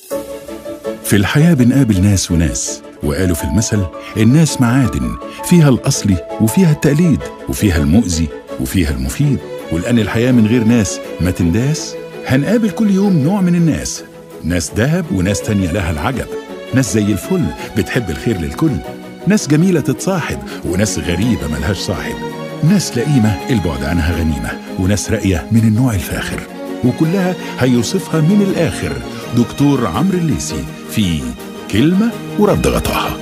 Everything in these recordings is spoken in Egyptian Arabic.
في الحياة بنقابل ناس وناس وقالوا في المثل الناس معادن فيها الأصلي وفيها التقليد وفيها المؤذي وفيها المفيد ولأن الحياة من غير ناس ما تنداس هنقابل كل يوم نوع من الناس ناس دهب وناس تانية لها العجب ناس زي الفل بتحب الخير للكل ناس جميلة تتصاحب وناس غريبة ملهاش صاحب ناس لئيمة البعد عنها غنيمة وناس راقية من النوع الفاخر وكلها هيوصفها من الآخر دكتور عمرو الليسي في كلمة ورد غطاها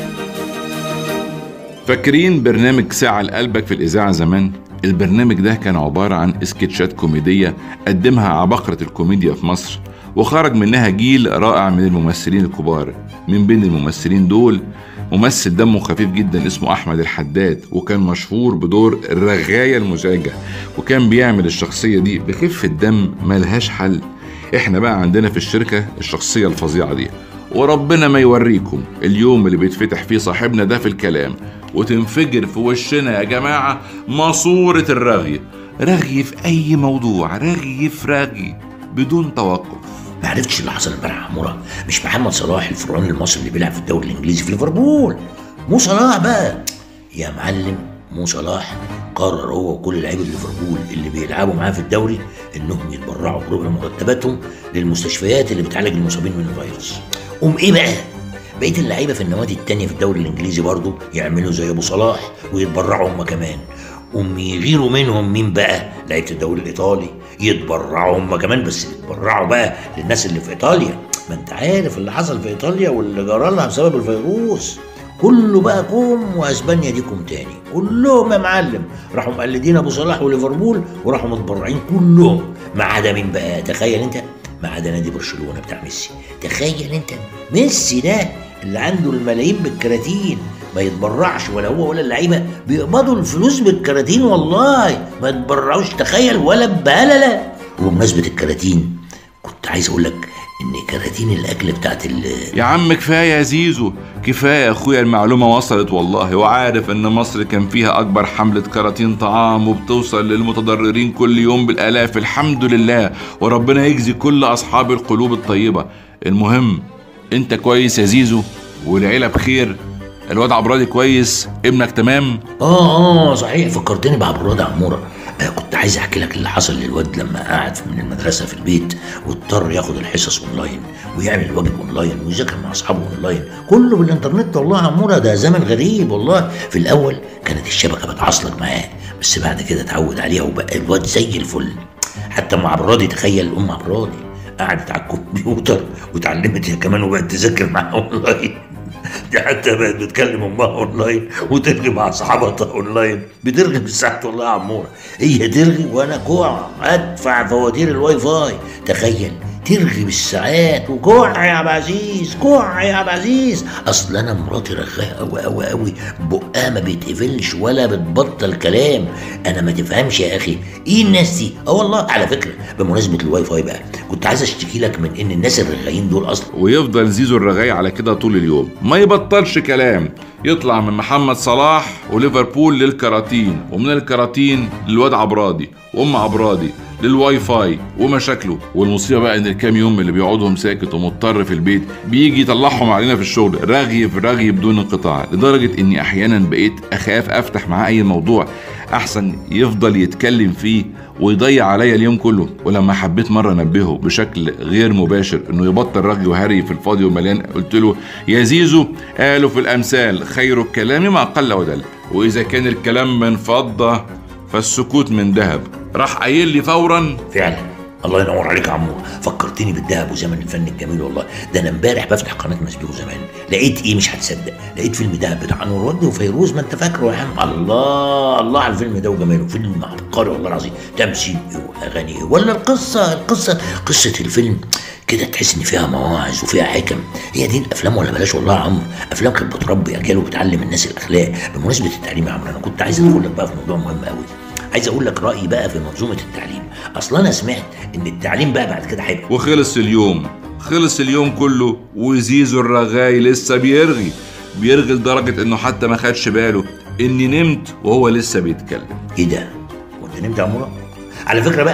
فاكرين برنامج ساعة لقلبك في الإذاعة زمان؟ البرنامج ده كان عبارة عن اسكتشات كوميدية قدمها عباقرة الكوميديا في مصر وخرج منها جيل رائع من الممثلين الكبار من بين الممثلين دول ممثل دمه خفيف جدا اسمه احمد الحداد وكان مشهور بدور الرغايه المزعجه وكان بيعمل الشخصيه دي بخفه دم ملهاش حل احنا بقى عندنا في الشركه الشخصيه الفظيعه دي وربنا ما يوريكم اليوم اللي بيتفتح فيه صاحبنا ده في الكلام وتنفجر في وشنا يا جماعه ماسوره الرغي رغي في اي موضوع رغي في رغي بدون توقف ما عرفتش اللي حصل امبارح يا عموره مش محمد صلاح الفرعون المصري اللي بيلعب في الدوري الانجليزي في ليفربول مو صلاح بقى يا معلم مو صلاح قرر هو وكل لعيبه ليفربول اللي بيلعبوا معاه في الدوري انهم يتبرعوا بربع مرتباتهم للمستشفيات اللي بتعالج المصابين من الفيروس قوم ايه بقى بقيه اللعيبه في النوادي التانية في الدوري الانجليزي برضه يعملوا زي ابو صلاح ويتبرعوا هم كمان قوم يغيروا منهم مين بقى لعيبه الدوري الايطالي يتبرعوا هم كمان بس يتبرعوا بقى للناس اللي في ايطاليا ما انت عارف اللي حصل في ايطاليا واللي جرى لها بسبب الفيروس كله بقى كوم واسبانيا دي كوم تاني كلهم يا معلم راحوا مقلدين ابو صلاح وليفربول وراحوا متبرعين كلهم ما عدا مين بقى تخيل انت ما عدا نادي برشلونه بتاع ميسي تخيل انت ميسي ده اللي عنده الملايين بالكراتين ما يتبرعش ولا هو ولا اللعيبه بيقبضوا الفلوس بالكراتين والله ما يتبرعوش تخيل ولا ببلله وبمناسبه الكراتين كنت عايز اقول لك ان كراتين الاكل بتاعت ال يا عم كفايه يا زيزو كفايه يا اخويا المعلومه وصلت والله وعارف ان مصر كان فيها اكبر حمله كراتين طعام وبتوصل للمتضررين كل يوم بالالاف الحمد لله وربنا يجزي كل اصحاب القلوب الطيبه المهم انت كويس يا زيزو والعيله بخير الواد عبرادي كويس ابنك تمام اه اه صحيح فكرتني بعبراد عموره آه كنت عايز احكي لك اللي حصل للواد لما قعد من المدرسه في البيت واضطر ياخد الحصص اونلاين ويعمل الواجب اونلاين ويذاكر مع اصحابه اونلاين كله بالانترنت والله يا عموره ده زمن غريب والله في الاول كانت الشبكه بتعصلك معاه بس بعد كده اتعود عليها وبقى الواد زي الفل حتى مع عبرادي تخيل ام عبرادي قعدت على الكمبيوتر واتعلمت هي كمان وبقت تذاكر معاه اونلاين دي حتى بقت بتكلم امها اونلاين وترغي مع اصحابها اونلاين بترغي بالساعات والله يا عموره هي ترغي وانا جوع ادفع فواتير الواي فاي تخيل ترغي بالساعات وجوع يا عبد العزيز جوع يا عبد العزيز اصل انا مراتي رغايه قوي قوي قوي بقها ما بيتقفلش ولا بتبطل كلام انا ما تفهمش يا اخي ايه الناس دي اه والله على فكره بمناسبه الواي فاي بقى كنت عايز اشتكي لك من ان الناس الرغايين دول اصلا ويفضل زيزو الرغاي على كده طول اليوم ما يبطلش كلام يطلع من محمد صلاح وليفربول للكراتين ومن الكراتين للواد عبرادي وام عبرادي للواي فاي ومشاكله والمصيبه بقى ان الكام يوم اللي بيقعدهم ساكت ومضطر في البيت بيجي يطلعهم علينا في الشغل رغي في رغي بدون انقطاع لدرجه اني احيانا بقيت اخاف افتح معاه اي موضوع احسن يفضل يتكلم فيه ويضيع عليا اليوم كله ولما حبيت مره انبهه بشكل غير مباشر انه يبطل رغي وهري في الفاضي ومليان قلت له يا زيزو قالوا في الامثال خير الكلام ما قل ودل واذا كان الكلام من فضه فالسكوت من ذهب راح قايل لي فورا فعلا الله ينور عليك يا عمو فكرتني بالذهب وزمن الفن الجميل والله ده انا امبارح بفتح قناه مسبيق زمان لقيت ايه مش هتصدق لقيت فيلم دهب بتاع انور وردي وفيروز ما انت فاكره يا عم الله الله على الفيلم ده وجماله فيلم عبقري والله العظيم تمثيل ايه واغاني ايه ولا القصه القصه قصه الفيلم كده تحس ان فيها مواعظ وفيها حكم هي دي الافلام ولا بلاش والله يا عمرو افلام كانت بتربي اجيال وبتعلم الناس الاخلاق بمناسبه التعليم يا عمرو انا كنت عايز ادخل لك بقى في موضوع مهم قوي عايز اقول لك رايي بقى في منظومه التعليم اصلا انا سمعت ان التعليم بقى بعد كده هيبقى وخلص اليوم خلص اليوم كله وزيزو الرغاي لسه بيرغي بيرغي لدرجة انه حتى ما خدش باله اني نمت وهو لسه بيتكلم ايه ده وانت نمت يا عموره على فكره بقى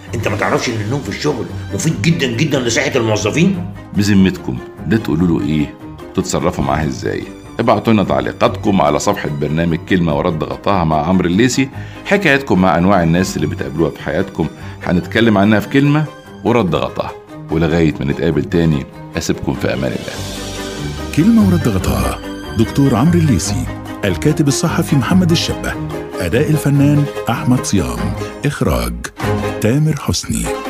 انت ما تعرفش ان النوم في الشغل مفيد جدا جدا لصحه الموظفين بذمتكم ده تقولوا له ايه تتصرفوا معاه ازاي ابعتوا لنا تعليقاتكم على صفحة برنامج كلمة ورد غطاها مع عمرو الليسي حكاياتكم مع أنواع الناس اللي بتقابلوها في حياتكم هنتكلم عنها في كلمة ورد غطاها ولغاية ما نتقابل تاني أسيبكم في أمان الله كلمة ورد غطاها دكتور عمرو الليسي الكاتب الصحفي محمد الشبه أداء الفنان أحمد صيام إخراج تامر حسني